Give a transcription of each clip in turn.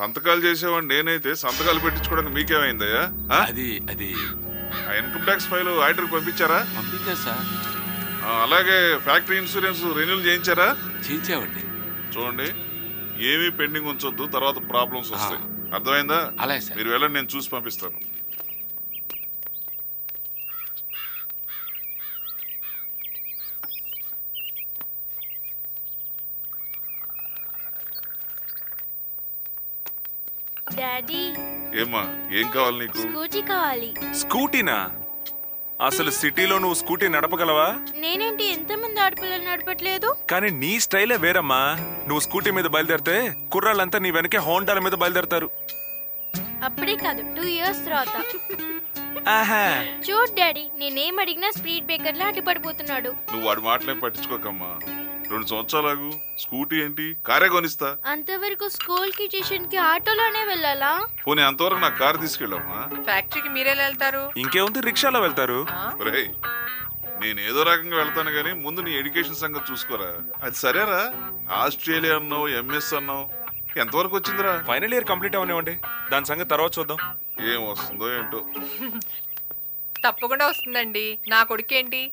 సంతకాలు చేసేవాడిని నేనైతే సంతకాలు పెట్టించుకోవడానికి మీకేమైందయ్యా ఆ? అది అది ఆ ఇన్కమ్ ట్యాక్స్ ఫైల్ ఆడిటర్కి పంపించారా పంపించా సార్ ఆ, అలాగే ఫ్యాక్టరీ ఇన్సూరెన్స్ రెన్యూల్ చేయించారా చేయించావండి చూడండి ఏమీ పెండింగ్ ఉంచొద్దు తర్వాత ప్రాబ్లమ్స్ వస్తాయి అర్థమైందా అలాగే సార్ మీరు వెళ్ళండి నేను చూసి పంపిస్తాను డాడీ ఏమ్మా ఏం కావాలి నీకు స్కూటీ కావాలి స్కూటీనా అసలు సిటీలో నువ్వు స్కూటీ నడపగలవా నేనేంటి ఎంతమంది ఆడపిల్లలు నడపట్లేదు కానీ నీ స్టైలే వేరమ్మా నువ్వు స్కూటీ మీద బయలుదేరితే కుర్రాళ్ళంతా నీ వెనకే హోండాల మీద బయలుదేరతారు అప్పుడే కాదు టూ ఇయర్స్ తర్వాత ఆహా చూడ్ డాడీ నేనేం అడిగినా స్పీడ్ బ్రేకర్ లా అడ్డుపడిపోతున్నాడు నువ్వు వాడి మాటలేం పట్టించుకోకమ్మా రెండు సంవత్సరాలు స్కూటీ ఏంటి కారే కొనిస్తా అంతవరకు స్కూల్ కి ట్యూషన్ కి ఆటోలోనే వెళ్ళాలా పోనీ అంతవరకు నా కారు తీసుకెళ్ళమ్మా ఫ్యాక్టరీకి మీరెలా వెళ్తారు ఇంకేముంది రిక్షాలో వెళ్తారు ఒరేయ్ నేను ఏదో రకంగా వెళ్తాను కానీ ముందు నీ ఎడ్యుకేషన్ సంగతి చూసుకోరా అది సరేరా ఆస్ట్రేలియా అన్నావు ఎంఎస్ అన్నావు ఎంతవరకు వచ్చిందిరా ఫైనల్ ఇయర్ కంప్లీట్ అవనివ్వండి దాని సంగతి తర్వాత చూద్దాం ఏం వస్తుందో ఏంటో తప్పకుండా వస్తుందండి నా కొడుకేంటి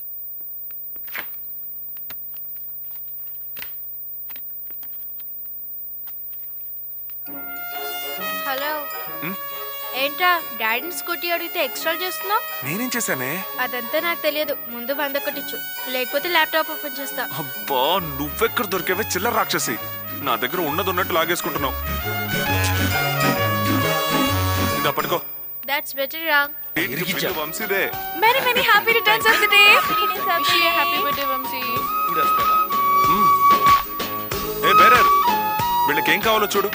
హలో హ్మ్? ఏంట్రా డాడీని స్కూటీ అడిగితే ఎక్స్ట్రా చేస్తున్నావు నేనేం చేశానే అదంతా నాకు తెలియదు ముందు వంద కొట్టించు లేకపోతే ల్యాప్టాప్ ఓపెన్ చేస్తా అబ్బా నువ్వెక్కడ దొరికేవే చిల్లర రాక్షసి నా దగ్గర ఉన్నది ఉన్నట్టు లాగేసుకుంటున్నావు ఇదా పడుకో దాట్స్ బెటర్ రా ఏంటి బిల్లు వంశీదే many many happy returns of the day happy birthday Vamsi ఏ బేరర్ వీళ్ళకి ఏం కావాలో చూడు